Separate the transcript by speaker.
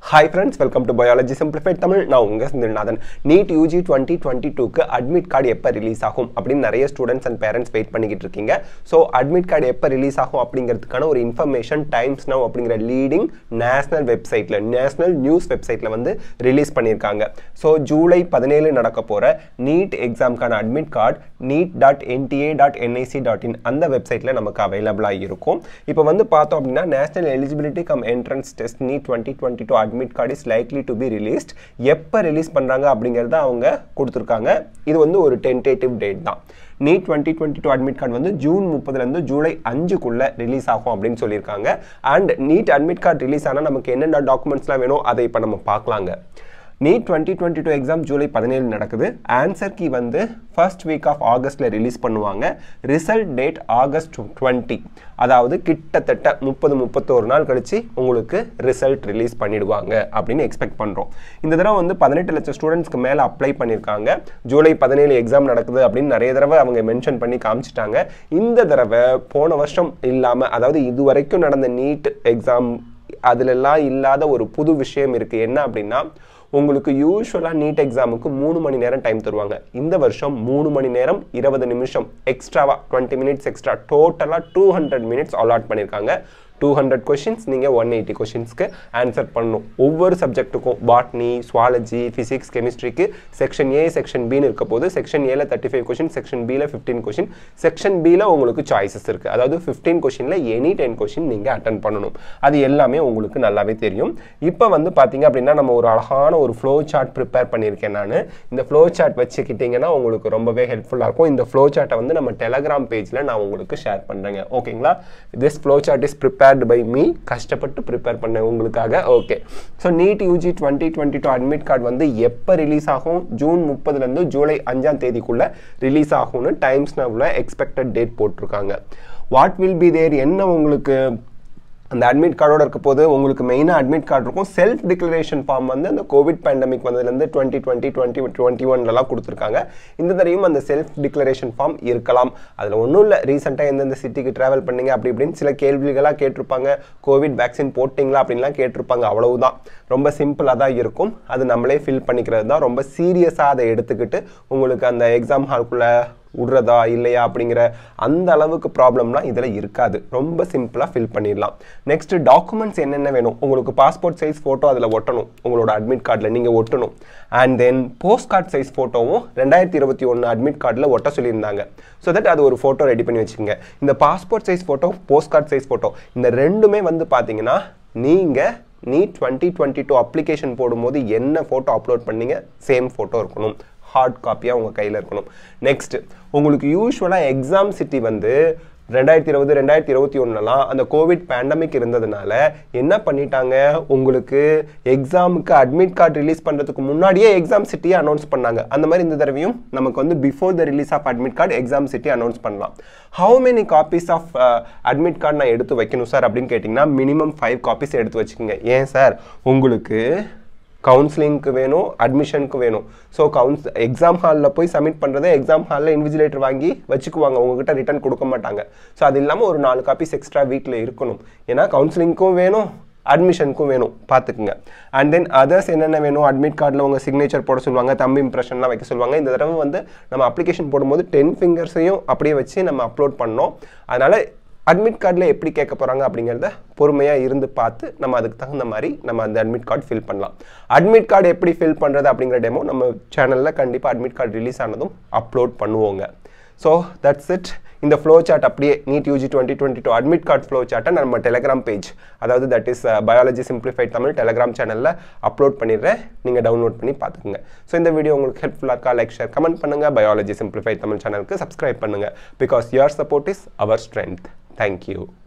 Speaker 1: hi friends welcome to biology simplified Tamil நான் உங்கள் Senthilnathan NEET UG twenty twenty டூக்கு admit card எப்போ ரிலீஸ் ஆகும் அப்படின்னு நிறைய ஸ்டூடெண்ட்ஸ் அண்ட் பேரண்ட்ஸ் வெயிட் பண்ணிக்கிட்டு இருக்கீங்க ஸோ அட்மிட் கார்டு எப்போ ரிலீஸ் ஆகும் அப்படிங்கிறதுக்கான ஒரு இன்ஃபர்மேஷன் டைம்ஸ் நவ் அப்படிங்கிற லீடிங் நேஷனல் வெப்சைட்டில் நேஷனல் நியூஸ் வெப்சைட்டில் வந்து ரிலீஸ் பண்ணியிருக்காங்க ஸோ ஜூலை பதினேழு நடக்க போகிற நீட் எக்ஸாம்க்கான admit card NEET dot NTA dot NIC dot in அந்த வெப்சைட்டில் நமக்கு அவைலபிளாக இருக்கும் இப்போ வந்து பார்த்தோம் அப்படின்னா national eligibility cum entrance test NEET twenty twenty two admit card is likely to be released எப்போ ரிலீஸ் பண்ணுறாங்க அப்படிங்கிறத அவங்க கொடுத்துருக்காங்க இது வந்து ஒரு டென்டேட்டிவ் டேட் தான் NEET twenty twenty two admit card வந்து ஜூன் முப்பதுலேருந்து ஜூலை அஞ்சுக்குள்ளே ரிலீஸ் ஆகும் அப்படின்னு சொல்லியிருக்காங்க and NEET admit card release ஆனால் நமக்கு என்னென்ன டாக்குமெண்ட்ஸ்லாம் வேணும் அதை இப்போ நம்ம பார்க்கலாங்க NEET twenty twenty two exam July பதினேழு நடக்குது ஆன்சர் கீ வந்து ஃபர்ஸ்ட் வீக் ஆஃப் ஆகஸ்ட்டில் ரிலீஸ் பண்ணுவாங்க ரிசல்ட் டேட் ஆகஸ்ட் டுவெண்ட்டி அதாவது கிட்டத்தட்ட முப்பது முப்பத்தோரு நாள் கழிச்சு உங்களுக்கு ரிசல்ட் ரிலீஸ் பண்ணிடுவாங்க அப்படின்னு எக்ஸ்பெக்ட் பண்ணுறோம் இந்த தடவை வந்து பதினெட்டு லட்சம் ஸ்டூடெண்ட்ஸ்க்கு மேலே அப்ளை பண்ணியிருக்காங்க ஜூலை பதினேழு எக்ஸாம் நடக்குது அப்படின்னு நிறைய தடவை அவங்க மென்ஷன் பண்ணி காமிச்சிட்டாங்க இந்த தடவை போன வருஷம் இல்லாமல் அதாவது இது வரைக்கும் நடந்த நீட் எக்ஸாம் அதிலெல்லாம் இல்லாத ஒரு புது விஷயம் இருக்குது என்ன அப்படின்னா உங்களுக்கு யூஸ்வலாக நீட் எக்ஸாமுக்கு மூணு மணி நேரம் டைம் தருவாங்க இந்த வருஷம் மூணு மணி நேரம் இருபது நிமிஷம் எக்ஸ்ட்ராவாக டுவெண்ட்டி மினிட்ஸ் எக்ஸ்ட்ரா டோட்டலாக டூ ஹண்ட்ரட் மினிட்ஸ் அலாட் பண்ணியிருக்காங்க டூ ஹண்ட்ரட் கொஷின்ஸ் நீங்கள் ஒன் எயிட்டி கொஷின்ஸ்க்கு ஆன்சர் பண்ணணும் ஒவ்வொரு சப்ஜெக்ட்டுக்கும் பாட்னி சுவாலஜி ஃபிசிக்ஸ் கெமிஸ்ட்ரிக்கு செக்ஷன் ஏ செக்ஷன் பின்னு இருக்க போது செக்ஷன் ஏல தேர்ட்டி ஃபைவ் கொஷின் செக்ஷன் பியில் ஃபிஃப்டீன் கொஷின் செக்ஷன் பியில் உங்களுக்கு சாய்ஸஸ் இருக்குது அதாவது ஃபிஃப்டீன் கொஷினில் எனி டென் கொஷின் நீங்கள் அட்டன் பண்ணணும் அது எல்லாமே உங்களுக்கு நல்லாவே தெரியும் இப்போ வந்து பார்த்தீங்க அப்படின்னா நம்ம ஒரு அழகான ஒரு ஃப்ளோ சார்ட் ப்ரிப்பேர் பண்ணியிருக்கேன் நான் இந்த ஃப்ளோ சார்ட் வச்சுக்கிட்டிங்கன்னா உங்களுக்கு ரொம்பவே ஹெல்ப்ஃபுல்லாக இருக்கும் இந்த ஃப்ளோ சார்ட்டை வந்து நம்ம டெலகிராம் பேஜில் நான் உங்களுக்கு ஷேர் பண்ணுறேங்க ஓகேங்களா this flow chart is prepare prepared by me கஷ்டப்பட்டு ப்ரிப்பேர் பண்ணேன் உங்களுக்காக okay so NEET UG twenty twenty two admit card வந்து எப்போ ரிலீஸ் ஆகும் ஜூன் முப்பதுலேருந்து ஜூலை அஞ்சாம் தேதிக்குள்ளே ரிலீஸ் ஆகும்னு டைம்ஸ் நவ்வில் எக்ஸ்பெக்டட் டேட் போட்டிருக்காங்க வாட் வில் பி தேர் என்ன உங்களுக்கு அந்த அட்மிட் கார்டோட இருக்க போது உங்களுக்கு மெயினாக அட்மிட் கார்டு இருக்கும் செல்ஃப் டிக்ளரேஷன் ஃபார்ம் வந்து அந்த கோவிட் பேண்டமிக் வந்ததுலேருந்து டுவெண்ட்டி டுவெண்ட்டி டுவெண்ட்டி டுவெண்ட்டி ஒன்லலாம் கொடுத்துருக்காங்க இந்த தடையும் அந்த செல்ஃப் டிக்ளரேஷன் ஃபார்ம் இருக்கலாம் அதில் ஒன்றும் இல்லை ரீசெண்டாக எந்தெந்த சிட்டிக்கு ட்ராவல் பண்ணீங்க அப்படி இப்படின்னு சில கேள்விகளாக கேட்டிருப்பாங்க கோவிட் வேக்சின் போட்டிங்களா அப்படின்லாம் கேட்டிருப்பாங்க அவ்வளவுதான் ரொம்ப சிம்பிளாக தான் இருக்கும் அது நம்மளே ஃபில் பண்ணிக்கிறது தான் ரொம்ப சீரியஸாக அதை எடுத்துக்கிட்டு உங்களுக்கு அந்த எக்ஸாம் ஹால்குள்ளே விடுறதா இல்லையா அப்படிங்கிற அந்த அளவுக்கு ப்ராப்ளம்லாம் இதில் இருக்காது ரொம்ப சிம்பிளாக ஃபில் பண்ணிடலாம் நெக்ஸ்ட் டாக்குமெண்ட்ஸ் என்னென்ன வேணும் உங்களுக்கு பாஸ்போர்ட் சைஸ் ஃபோட்டோ அதில் ஒட்டணும் உங்களோட அட்மிட் கார்டில் நீங்கள் ஒட்டணும் and then post card size ஃபோட்டோவும் ரெண்டாயிரத்தி இருபத்தி ஒன்று அட்மிட் கார்டில் ஒட்ட சொல்லியிருந்தாங்க ஸோ தட் அது ஒரு ஃபோட்டோ ரெடி பண்ணி வச்சுக்கோங்க இந்த passport size photo post card size photo இந்த ரெண்டுமே வந்து பார்த்தீங்கன்னா நீங்கள் NEET twenty twenty two application போடும்போது என்ன ஃபோட்டோ அப்லோட் பண்ணீங்க சேம் ஃபோட்டோ இருக்கணும் ஹார்ட் காப்பியாக உங்கள் கையில் இருக்கணும் நெக்ஸ்ட் உங்களுக்கு யூஸ்வலாக எக்ஸாம் சிட்டி வந்து ரெண்டாயிரத்தி இருபது ரெண்டாயிரத்தி இருபத்தி ஒன்றுலாம் அந்த கோவிட் பேண்டமிக் இருந்ததுனால என்ன பண்ணிட்டாங்க உங்களுக்கு எக்ஸாமுக்கு அட்மிட் கார்டு ரிலீஸ் பண்ணுறதுக்கு முன்னாடியே எக்ஸாம் சிட்டியை அனௌன்ஸ் பண்ணாங்க அந்த மாதிரி இந்த தடவையும் நமக்கு வந்து before the release of admit card exam city announce பண்ணலாம் how many copies of admit card நான் எடுத்து வைக்கணும் சார் அப்படின்னு கேட்டிங்கன்னா மினிமம் ஃபைவ் காப்பீஸ் எடுத்து வச்சுக்கோங்க ஏன் சார் உங்களுக்கு கவுன்சிலிங்க்கு வேணும் அட்மிஷனுக்கு வேணும் ஸோ கவுன்ஸ் எக்ஸாம் ஹாலில் போய் சப்மிட் பண்ணுறதை எக்ஸாம் ஹாலில் இன்விஜிலேட்டர் வாங்கி வச்சுக்குவாங்க உங்ககிட்ட ரிட்டன் கொடுக்க மாட்டாங்க ஸோ அது இல்லாமல் ஒரு நாலு காப்பீஸ் எக்ஸ்ட்ரா வீட்டில் இருக்கணும் ஏன்னா கவுன்சிலிங்க்கும் வேணும் அட்மிஷனுக்கும் வேணும் பார்த்துக்குங்க அண்ட் தென் அதர்ஸ் என்னென்ன வேணும் அட்மிட் கார்டில் உங்கள் சிக்னேச்சர் போட சொல்லுவாங்க தம்பி இம்ப்ரெஷன்லாம் வைக்க சொல்லுவாங்க இந்த தடவை வந்து நம்ம அப்ளிகேஷன் போடும்போது டென் ஃபிங்கர்ஸையும் அப்படியே வச்சு நம்ம அப்லோட் பண்ணோம் அதனால் அட்மிட் கார்டில் எப்படி கேட்க போகிறாங்க அப்படிங்கிறத பொறுமையாக இருந்து பார்த்து நம்ம அதுக்கு தகுந்த மாதிரி நம்ம அந்த அட்மிட் கார்டு ஃபில் பண்ணலாம் அட்மிட் கார்டு எப்படி ஃபில் பண்ணுறது அப்படிங்கிற டெமோ நம்ம சேனலில் கண்டிப்பாக அட்மிட் கார்டு ரிலீஸ் ஆனதும் அப்லோட் பண்ணுவோங்க ஸோ தட்ஸ் இட் இந்த ஃப்ளோ சார்ட் அப்படியே NEET UG twenty twenty two admit card flow சார்ட்டை நம்ம டெலகிராம் பேஜ் அதாவது that is biology simplified Tamil Telegram சேனலில் அப்லோட் பண்ணிடுறேன் நீங்கள் டவுன்லோட் பண்ணி பார்த்துக்குங்க ஸோ இந்த வீடியோ உங்களுக்கு ஹெல்ப்ஃபுல்லாக இருக்கா லைக் ஷேர் கமெண்ட் பண்ணுங்கள் பயாலஜி சிம்பிளிஃபைட் தமிழ் சேனலுக்கு சப்ஸ்கிரைப் பண்ணுங்கள் because your support is our strength thank you